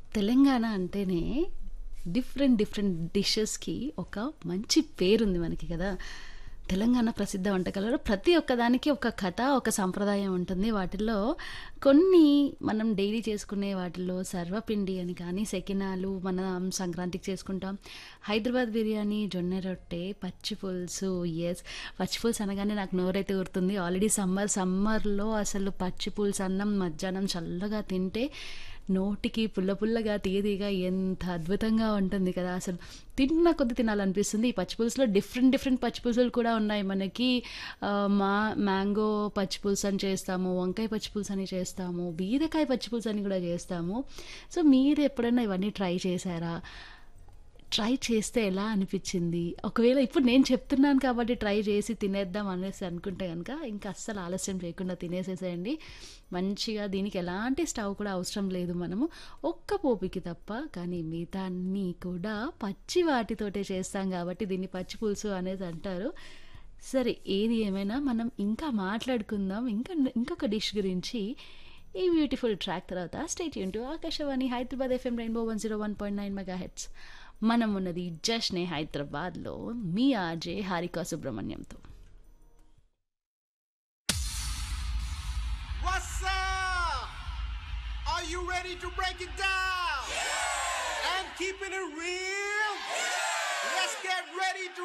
తెలంగాణ అంటేనే different different డిషెస్‌కి ఒక మంచి పేరుంది మనకి కదా! తెలంగాణ ప్రసిద్ధ వంటకాలలో ప్రతి ఒక్కదానికి ఒక కథ, ఒక సంప్రదాయం ఉంటుంది. వాటిల్లో కొన్ని మనం డైలీ చేసుకునే వాటిల్లో సర్వపిండి అని కానీ, సెకినాలు మనం సంక్రాంతికి చేసుకుంటాం. హైదరాబాద్ బిర్యానీ, జొన్న రొట్టె, పచ్చి పులుసు యెస్. పచ్చి పులుసు అనగానే నాకు నోరైతే ఊరుతుంది. ఆల్రెడీ సమ్మర్, సమ్మర్‌లో అసలు పచ్చి పులుసు అన్నం మధ్యాహ్నం చల్లగా తింటే నోటికి పుల్ల పుల్లగా, తియ్య తియ్యగా ఎంత అద్భుతంగా ఉంటుంది కదా! అసలు తిన్న కొద్దీ తినాలనిపిస్తుంది. ఈ పచ్చి పులుసులో డిఫరెంట్ డిఫరెంట్ పచ్చి పులుసులు కూడా ఉన్నాయి. మనకి ఆహ్, మా మ్యాంగో పచ్చి పులుసు అని చేస్తాము. వంకాయ పచ్చి పులుసు అని చేస్తాము. బీరకాయ పచ్చి పులుసు అని కూడా చేస్తాము. సో, మీరు ఎప్పుడైనా ఇవన్నీ ట్రై చేశారా? ట్రై చేస్తే ఎలా అనిపిచ్చింది? ఒకవేళ ఇప్పుడు నేను చెప్తున్నాను కాబట్టి ట్రై చేసి తినేద్దాం అనేసి అనుకుంటే గనక ఇంకా అస్సలు ఆలస్యం చేయకుండా తినేసేసేయండి. మంచిగా దీనికి ఎలాంటి స్టవ్ కూడా అవసరం లేదు మనము. ఒక్క పోపుకి తప్ప. కానీ మిగతా అన్నీ కూడా పచ్చి వాటితోటే చేస్తాం కాబట్టి దీన్ని పచ్చి పులుసు అనేది అంటారు. సరే ఏది ఏమైనా మనం ఇంకా మాట్లాడుకుందాం. ఇంకా ఇంకొక డిష్ గురించి ఈ బ్యూటిఫుల్ ట్రాక్ తర్వాత stay tune to Akashvani Hyderabad FM rainbow 101.9 megahertz. మనం ఉన్నది జష్నే హైదరాబాద్‌లో మీ ఆర్‌జే హారిక సుబ్రహ్మణ్యంతో. What's up? Are you ready to break it down? And keeping it real? Let's get ready to